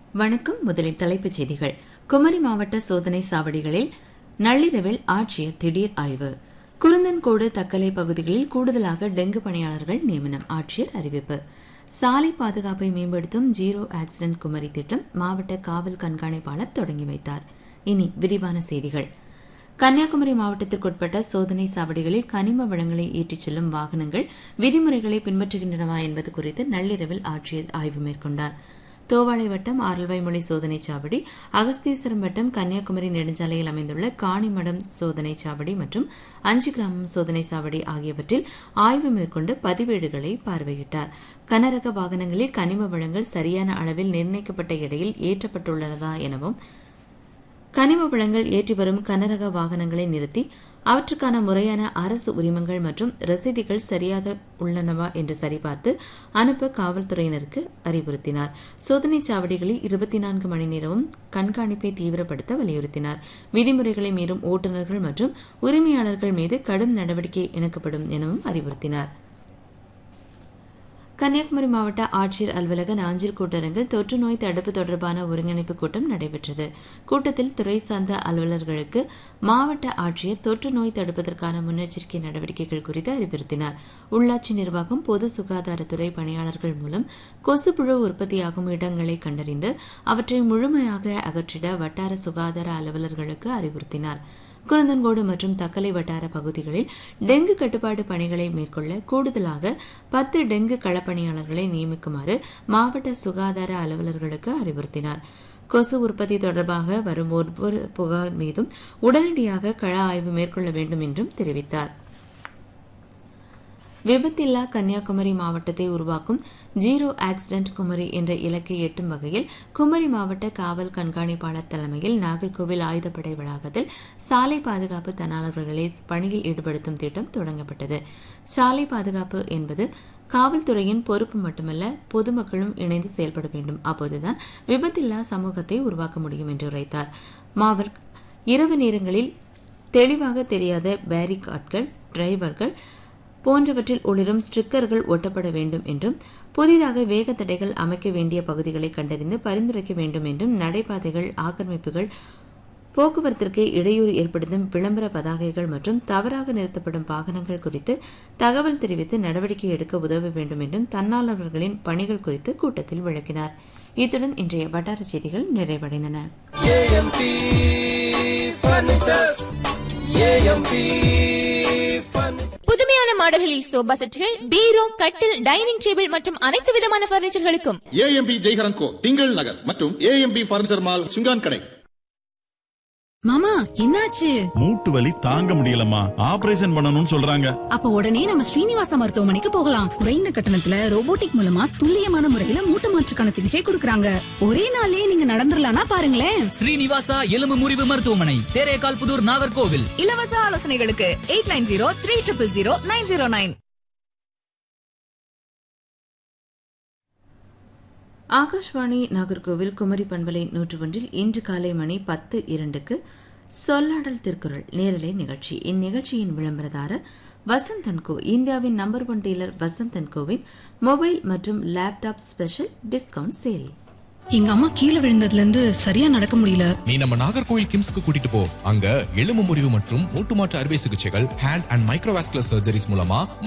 வணக்கம் முதலில் தலைப்புச் செய்திகள் குமரி மாவட்ட சோதனை சாவடிகளில் நள்ளிரவில் ஆட்சியர் திடீர் ஆய்வு குருந்தன்கோடு தக்கலை பகுதிகளில் கூடுதலாக டெங்கு பணியாளர்கள் நியமனம் ஆட்சியர் அறிவிப்பு சாலை பாதுகாப்பை மேம்படுத்தும் ஜீரோ ஆக்சிடென்ட் குமரி திட்டம் மாவட்ட காவல் கண்காணிப்பாளர் தொடங்கி வைத்தார் இனி விரிவான செய்திகள் கன்னியாகுமரி மாவட்டத்திற்குட்பட்ட சோதனை சாவடிகளில் கனிம வளங்களை ஏற்றிச் செல்லும் வாகனங்கள் விதிமுறைகளை பின்பற்றுகின்றனவா என்பது குறித்து நள்ளிரவில் ஆட்சியர் ஆய்வு மேற்கொண்டார் தோவாளை வட்டம் ஆரல்வாய்மொழி சோதனை சாவடி அகஸ்தீஸ்வரம் வட்டம் கன்னியாகுமரி நெடுஞ்சாலையில் அமைந்துள்ள காணிமடம் சோதனை சாவடி மற்றும் அஞ்சு கிராமம் சோதனை சாவடி ஆகியவற்றில் ஆய்வு மேற்கொண்டு பதிவேடுகளை பார்வையிட்டார் கனரக வாகனங்களில் கனிம வளங்கள் சரியான அளவில் நிர்ணயிக்கப்பட்ட எடையில் ஏற்றப்பட்டுள்ளனதா எனவும் கனிம வளங்கள் ஏற்றி வரும் கனரக வாகனங்களை நிறுத்தி அவற்றுக்கான முறையான அரசு உரிமங்கள் மற்றும் ரசீதுகள் சரியாக உள்ளனவா என்று சரிபார்த்து அனுப்ப காவல்துறையினருக்கு அறிவுறுத்தினார் சோதனை சாவடிகளில் இருபத்தி நான்கு மணி நேரமும் கண்காணிப்பை தீவிரப்படுத்த வலியுறுத்தினார் விதிமுறைகளை மீறும் ஓட்டுநர்கள் மற்றும் உரிமையாளர்கள் மீது கடும் நடவடிக்கை இணக்கப்படும் எனவும் அறிவுறுத்தினார் கன்னியாகுமரி மாவட்ட ஆட்சியர் அலுவலக நாஞ்சில் கூட்டரங்கில் தொற்று நோய் தடுப்பு தொடர்பான ஒருங்கிணைப்பு கூட்டம் நடைபெற்றது கூட்டத்தில் துறை சார்ந்த அலுவலர்களுக்கு மாவட்ட ஆட்சியர் தொற்று நோய் தடுப்பதற்கான முன்னெச்சரிக்கை நடவடிக்கைகள் குறித்து அறிவுறுத்தினார் உள்ளாட்சி நிர்வாகம் பொது சுகாதாரத்துறை பணியாளர்கள் மூலம் கொசுப்புழு உற்பத்தியாகும் இடங்களை கண்டறிந்து அவற்றை முழுமையாக அகற்றிட வட்டார சுகாதார அலுவலர்களுக்கு அறிவுறுத்தினார் குருந்தன்கோடு மற்றும் தக்கலை வட்டார பகுதிகளில் டெங்கு கட்டுப்பாடு பணிகளை மேற்கொள்ள கூடுதலாக பத்து டெங்கு களப்பணியாளர்களை நியமிக்குமாறு மாவட்ட சுகாதார அலுவலர்களுக்கு அறிவுறுத்தினார் கொசு உற்பத்தி தொடர்பாக வரும் ஒவ்வொரு புகார் மீதும் உடனடியாக கள ஆய்வு மேற்கொள்ள வேண்டும் என்றும் தெரிவித்தார் விபத்தில்லா கன்னியாகுமரி மாவட்டத்தை உருவாக்கும் ஜீரோ ஆக்சிடென்ட் குமரி என்ற இலக்கை எட்டும் வகையில் குமரி மாவட்ட காவல் கண்காணிப்பாளர் தலைமையில் நாகர்கோவில் ஆயுதப்படை வளாகத்தில் சாலை பாதுகாப்பு தன்னாளர்களை பணியில் ஈடுபடுத்தும் திட்டம் தொடங்கப்பட்டது சாலை பாதுகாப்பு என்பது காவல்துறையின் பொறுப்பு மட்டுமல்ல பொதுமக்களும் இணைந்து செயல்பட வேண்டும் அப்போதுதான் விபத்தில்லா சமூகத்தை உருவாக்க முடியும் என்று உரைத்தார் மாவர் இரவு நேரங்களில் தெளிவாக தெரியாத பேரிகார்ட்கள் டிரைவர்கள் போன்றவற்றில் ஒளிரும் ஸ்டிக்கர்கள் ஒட்டப்பட வேண்டும் என்றும் புதிதாக வேக தடைகள் அமைக்க வேண்டிய பகுதிகளை கண்டறிந்து பரிந்துரைக்க வேண்டும் என்றும் நடைபாதைகள் ஆக்கிரமிப்புகள் போக்குவரத்திற்கு இடையூறு ஏற்படுத்தும் விளம்பர பதாகைகள் மற்றும் தவறாக நிறுத்தப்படும் வாகனங்கள் குறித்து தகவல் தெரிவித்து நடவடிக்கை எடுக்க உதவ வேண்டும் என்றும் தன்னார்வலர்களின் பணிகள் குறித்து கூட்டத்தில் விளக்கினார் இத்துடன் இன்றைய வட்டார செய்திகள் நிறைவடைந்தன ஏஎம்பி ஃபர்னிச்சர்ஸ் ஏஎம்பி ஃபர்னிச்சர் புதுமையான மாடல்களில் சோபா செட்டுகள் பீரோ கட்டில் டைனிங் டேபிள் மற்றும் அனைத்து விதமான பர்னிச்சர்களுக்கும் ஏஎம்பி ஜெய்ஹரன் கோ திங்கள் நகர் மற்றும் ஏஎம்பி பர்னிச்சர் மால் சுங்கான் கடை மாமா என்னாச்சு மூட்டு வலி தாங்க முடியலம்மா ஆபரேஷன் பண்ணணும்னு சொல்றாங்க அப்ப உடனே நம்ம ஸ்ரீனிவாச மருத்துவமனைக்கு போகலாம் குறைந்த கட்டணத்துல ரோபோட்டிக் மூலமா துல்லியமான முறையில மூட்டு மாற்றுக்கான சிகிச்சை கொடுக்கறாங்க ஒரே நாளே நீங்க நடந்துடலாம்னா பாருங்களேன் ஸ்ரீனிவாசா எலும்பு முறிவு மருத்துவமனை தேரேகால் புதூர் நாகர்கோவில் இலவச ஆலோசனைகளுக்கு eight nine zero three triple zero nine zero nine Akashvani Nagercoil Kumari பண்பலை நூற்று ஒன்றில் இன்று காலை மணி பத்து இரண்டுக்கு சொல்லாடல் திருக்குறள் நேரலை நிகழ்ச்சி இந்நிகழ்ச்சியின் விளம்பரதாரர் வசந்தன்கோ இந்தியாவின் நம்பர் ஒன் டீலர் வசந்தன்கோவின் மொபைல் மற்றும் லேப்டாப் ஸ்பெஷல் டிஸ்கவுண்ட் சேல் எங்க அம்மா கீழே விழுந்ததுல இருந்து சரியா நடக்க முடியல நீ நம்ம நாகர்கோவில் கிம்ஸ்க்கு கூட்டிட்டு போ அங்க எலும்பு முறிவு மற்றும் மூட்டு மாற்று அறுவை சிகிச்சைகள் ஹேண்ட் அண்ட் மைக்ரோவாஸ்குலர் சர்ஜரிஸ் மூலமா